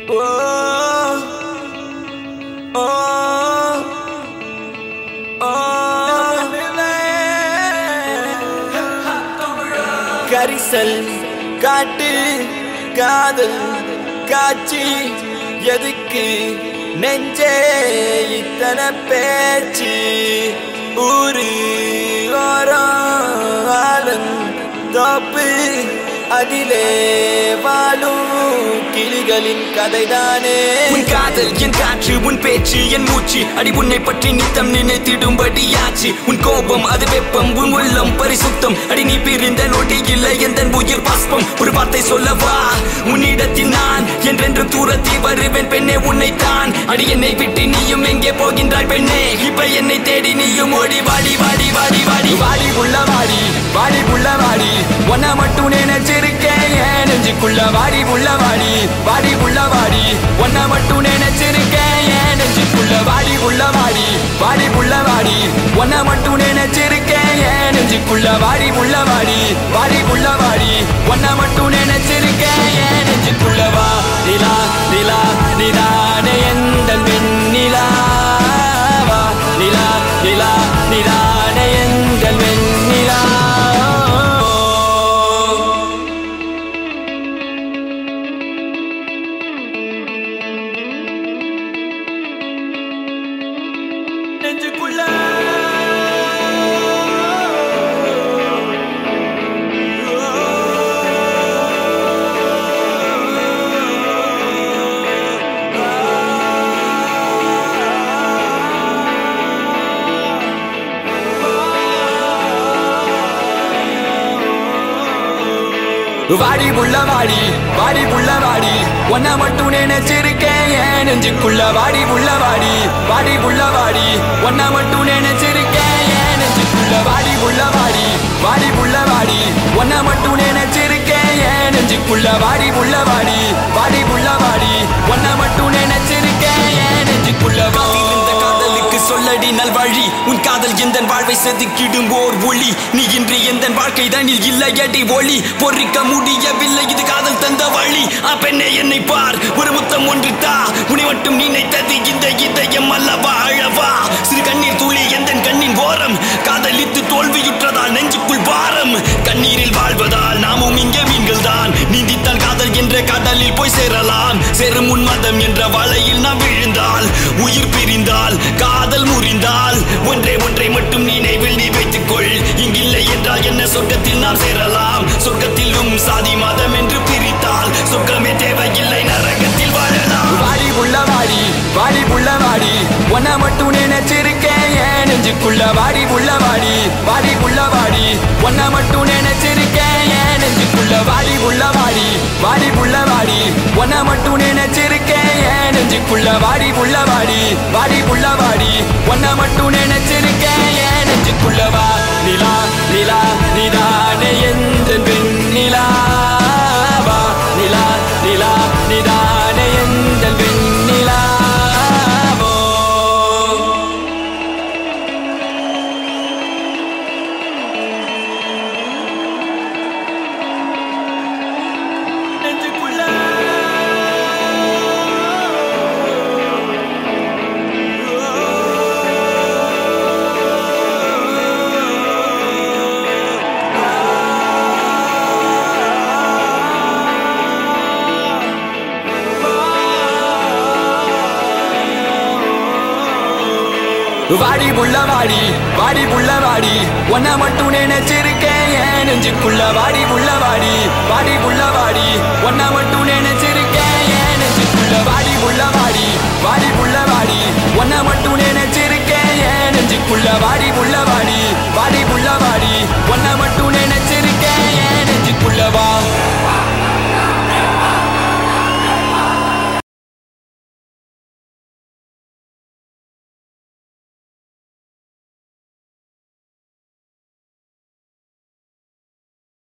கரிசல் காட்டு காதல் காட்சி எதுக்கு நெஞ்சே இத்தனை பேச்சு ஊரு ஓரம் ஆலன் தோப்பு அதிலே வாழும் கிளிகளின் கதைதானே உன் காதல் என் காற்று உன் பேச்சு என் மூச்சு அடி உன்னை பற்றி நித்தம் நினைத்திடும்படியாச்சு உன் கோபம் அது வெப்பம் உன் உள்ளம் பரிசுத்தம் அடி நீ பிரிந்த நொடி இல்லை எந்த உயிர் பாஸ்பம் ஒரு வார்த்தை சொல்லவா உன்னிடத்தில் நான் என்றென்று தூரத்தில் வருவேன் பெண்ணே உன்னை தான் அடி என்னை விட்டு நீயும் எங்கே போகின்றாய் பெண்ணே இப்ப என்னை தேடி நீயும் ஓடி வாடி வாடி வாடி வாடி வாடி உள்ள வாடி வாடி உள்ள வாடி ஒன்ன மட்டும் நினைச்சிருக்கேன் என் நெஞ்சுக்குள்ள வாடி உள்ள வாடி வாடி உள்ள வாடி ஒன்ன மட்டும் நினைச்சிருக்கேன் என் நெஞ்சுக்குள்ள வாடி உள்ள வாடி வாடி உள்ள வாடி ஒன்ன மட்டும் நினைச்சிருக்கேன் என் நெஞ்சுக்குள்ள வாடி உள்ள வாடி வாடி உள்ள வாடி ஒன்ன மட்டும் நினைச்சிருக்கேன் என் நெஞ்சுக்குள்ள வா நிலா நிலா நிலானே எந்த வெண்ணிலா வா நிலா நிலா நிலானே எந்த வெண்ணிலா நெஞ்சுக்குள்ள வாடி புள்ள வாடி வாடி புள்ள வாடி ஒன்ன மட்டும் நினைச்சிருக்கேன் என் நெஞ்சுக்குள்ள வாடி புள்ள வாடி வாடி புள்ள வாடி ஒன்ன மட்டும் நினைச்சிருக்கேன் என் நெஞ்சுக்குள்ள வாடி புள்ள வாடி வாடி புள்ள வாடி ஒன்ன மட்டும் நினைச்சிருக்கேன் என் நெஞ்சுக்குள்ள வாடி புள்ள வாடி வாடி புள்ள வாடி ஒன்ன மட்டும் நினைச்சிருக்கேன் என் நெஞ்சுக்குள்ள வாதிருந்த காதலுக்கு சொல்லடி நல்வழி உன் காதல் எந்த வாழ்வை செதுக்கிடும் ஓர் ஒளி நீ இன்று எந்த வாழ்க்கை தனில் இல்லையடி ஒளி பொறிக்க முடியவில்லை இது காதல் தந்த வழி ஆ பெண்ணே என்னை பார் ஒரு முத்தம் ஒன்று தா உன்னை மட்டும் நினைத்தது இந்த இதயம் அல்லவா அழவா சிறு கண்ணீர் துளி எந்த கண்ணின் ஓரம் காதலித்து தோல்வியுற்றதால் நெஞ்சுக்குள் பாரம் கண்ணீரில் வாழ்வதால் நாமும் இங்கே மீன்கள் தான் நீந்தித்தால் காதல் என்ற கடலில் போய் சேரலாம் சேரும் உன் மதம் என்ற வலையில் நாம் விழுந்தால் உயிர் பிரிந்தால் காதல் முறிந்தால் ஒன்றே ஒன்றை மட்டும் நினைவில் நீ வைத்துக்கொள் இங்கில்லை என்றால் என்ன சொர்க்கத்தில் நாம் சேரலாம் சொர்க்கத்திலும் சாதி மதம் என்று பிரித்தால் சொர்க்கமே தேவையில்லை நரகத்தில் வாழலாம் வாடி உள்ள வாடி வாடி உள்ள வாடி ஒன்ன மட்டும் நினைச்சிருக்கேன் என் நெஞ்சுக்குள்ள வாடி உள்ள வாடி வாடி உள்ள வாடி ஒன்ன மட்டும் நினைச்சிருக்கேன் என் நெஞ்சுக்குள்ள வாடி உள்ள வாடி வாடி உள்ள வாடி ஒன்ன மட்டும் நினைச்சிருக்கேன் என் நெஞ்சுக்குள்ள வாடி உள்ள வாடி வாடி உள்ள வாடி ஒன்ன மட்டும் நினைச்சிருக்கேன் என் நெஞ்சுக்குள்ள வா நிலா நிலா நிதானே எந்த வெண்ணிலா வா நிலா நிலா நிதானே எந்த வெண்ணிலா வோ. நெஞ்சுக்குள்ள வாடி புள்ள வாடி வாடி புள்ள வாடி ஒன்ன மட்டும் நினைச்சிருக்கேன் என் நெஞ்சுக்குள்ள வாடி புள்ள வாடி வாடி புள்ள வாடி ஒன்ன மட்டும் நினைச்சிருக்கேன் என் நெஞ்சுக்குள்ள வாடி புள்ள வாடி வாடி புள்ள வாடி ஒன்ன மட்டும் நினைச்சு